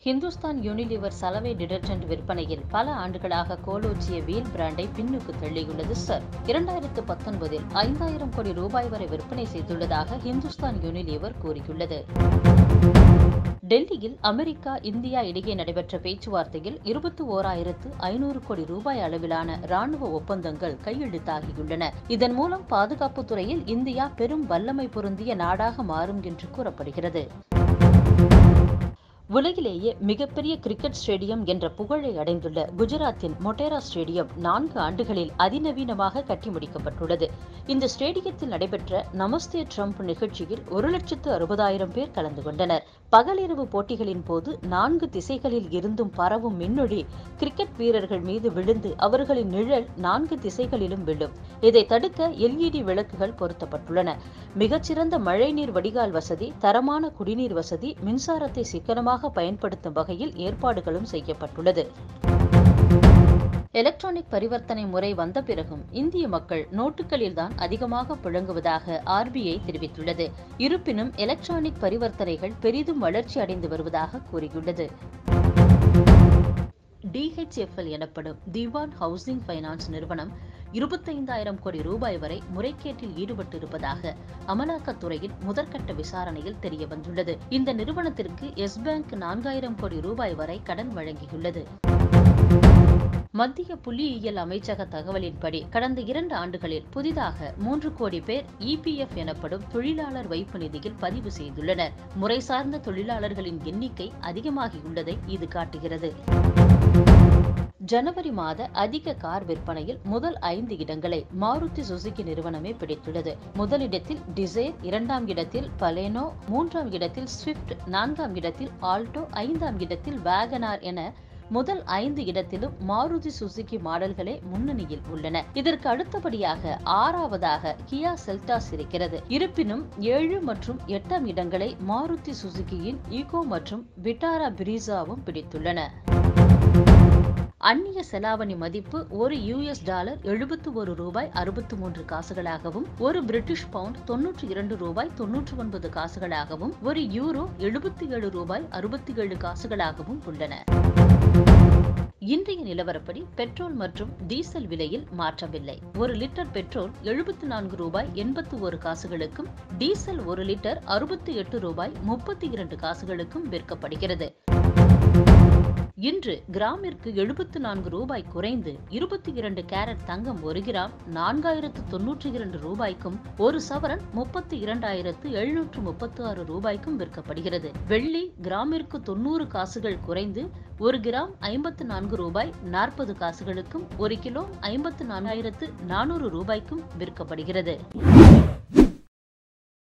Hindustan Unilever சலவை detergent விற்பனையில் பல ஆண்டுகளாக கோலோச்சிய வீல் பிராண்டை பின்னுக்கு தள்ளியுள்ளது சர் இரண்டாயிரத்து பத்தொன்பதில் ஐந்தாயிரம் கோடி ரூபாய் வரை விற்பனை செய்துள்ளதாக ஹிந்துஸ்தான் யூனிலிவர் கூறியுள்ளது டெல்லியில் அமெரிக்கா இந்தியா இடையே நடைபெற்ற பேச்சுவார்த்தையில் இருபத்தி ஓராயிரத்து ஐநூறு கோடி ரூபாய் அளவிலான ராணுவ ஒப்பந்தங்கள் கையெழுத்தாகியுள்ளன இதன் மூலம் பாதுகாப்புத் துறையில் இந்தியா பெரும் வல்லமை பொருந்திய நாடாக மாறும் என்று கூறப்படுகிறது உலகிலேயே மிகப்பெரிய கிரிக்கெட் ஸ்டேடியம் என்ற புகழை அடைந்துள்ள குஜராத்தின் மொட்டேரா ஸ்டேடியம் நான்கு ஆண்டுகளில் அதிநவீனமாக கட்டி முடிக்கப்பட்டுள்ளது இந்த ஸ்டேடியத்தில் நடைபெற்ற நமஸ்தே ட்ரம்ப் நிகழ்ச்சியில் ஒரு லட்சத்து அறுபதாயிரம் பேர் கலந்து கொண்டனர் பகலிரவு போட்டிகளின் போது நான்கு திசைகளில் இருந்தும் பரவும் மின்னொளி கிரிக்கெட் வீரர்கள் மீது விழுந்து அவர்களின் நிழல் நான்கு திசைகளிலும் விழும் இதை தடுக்க எல்இடி விளக்குகள் பொருத்தப்பட்டுள்ளன மிகச்சிறந்த மழைநீர் வடிகால் வசதி தரமான குடிநீர் வசதி மின்சாரத்தை சிக்கனமாக பயன்படுத்தும் வகையில் ஏற்பாடுகளும் செய்யப்பட்டுள்ளது எலக்ட்ரானிக் பரிவர்த்தனை முறை வந்த பிறகும் இந்திய மக்கள் நோட்டுகளில்தான் அதிகமாக புழங்குவதாக ஆர்பிஐ தெரிவித்துள்ளது இருப்பினும் எலக்ட்ரானிக் பரிவர்த்தனைகள் பெரிதும் வளர்ச்சி அடைந்து வருவதாக கூறியுள்ளது டிஹெச்எஃப்எல் எனப்படும் திவான் ஹவுசிங் ஃபைனான்ஸ் நிறுவனம் இருபத்தைந்தாயிரம் கோடி ரூபாய் வரை முறைகேட்டில் ஈடுபட்டிருப்பதாக அமலாக்கத்துறையின் முதற்கட்ட விசாரணையில் தெரிய வந்துள்ளது இந்த நிறுவனத்திற்கு எஸ் பேங்க் நான்காயிரம் கோடி ரூபாய் வரை கடன் வழங்கியுள்ளது மத்திய புள்ளியியல் அமைச்சக தகவலின்படி கடந்த இரண்டு ஆண்டுகளில் புதிதாக மூன்று கோடி பேர் இபிஎஃப் எனப்படும் தொழிலாளர் வைப்பு நிதியில் பதிவு செய்துள்ளனர் முறை சார்ந்த தொழிலாளர்களின் எண்ணிக்கை அதிகமாகியுள்ளதை இது காட்டுகிறது ஜனவரி மாத அதிக கார் விற்பனையில் முதல் ஐந்து இடங்களை மாருதி சுசுகி நிறுவனமே பிடித்துள்ளது முதலிடத்தில் டிசைர் இரண்டாம் இடத்தில் பலேனோ மூன்றாம் இடத்தில் ஸ்விஃப்ட் நான்காம் இடத்தில் ஆல்டோ ஐந்தாம் இடத்தில் வேகனார் என முதல் ஐந்து இடத்திலும் மாருதி சுசுகி மாடல்களே முன்னணியில் உள்ளன இதற்கு அடுத்தபடியாக ஆறாவதாக கியா செல்டாஸ் இருக்கிறது இருப்பினும் ஏழு மற்றும் எட்டாம் இடங்களை மாருதி சுசுகியின் ஈகோ மற்றும் விட்டாரா பிரிசாவும் பிடித்துள்ளன அந்நிய செலாவணி மதிப்பு ஒரு யுஎஸ் டாலர் எழுபத்து ஒரு ரூபாய் அறுபத்து மூன்று காசுகளாகவும் ஒரு பிரிட்டிஷ் பவுண்ட் தொன்னூற்றி இரண்டு ரூபாய் தொன்னூற்றி ஒன்பது காசுகளாகவும் ஒரு யூரோ எழுபத்தி ஏழு ரூபாய் அறுபத்தி ஏழு காசுகளாகவும் உள்ளன இன்றைய நிலவரப்படி பெட்ரோல் மற்றும் டீசல் விலையில் மாற்றமில்லை ஒரு லிட்டர் பெட்ரோல் எழுபத்தி நான்கு ரூபாய் எண்பத்தி ஒரு காசுகளுக்கும் டீசல் ஒரு லிட்டர் அறுபத்தி எட்டு ரூபாய் முப்பத்தி இரண்டு காசுகளுக்கும் விற்கப்படுகிறது இன்று கிராமிற்கு எழுபத்து நான்கு ரூபாய் குறைந்து இருபத்தி இரண்டு கேரட் தங்கம் ஒரு கிராம் நான்காயிரத்து தொன்னூற்றி இரண்டு ரூபாய்க்கும் ஒரு சவரன் முப்பத்தி இரண்டாயிரத்து எழுநூற்று முப்பத்தி ஆறு ரூபாய்க்கும் விற்கப்படுகிறது வெள்ளி கிராமிற்கு தொன்னூறு காசுகள் குறைந்து ஒரு கிராம் ஐம்பத்து நான்கு ரூபாய் நாற்பது காசுகளுக்கும் ஒரு கிலோ ஐம்பத்து நான்காயிரத்து நானூறு ரூபாய்க்கும் விற்கப்படுகிறது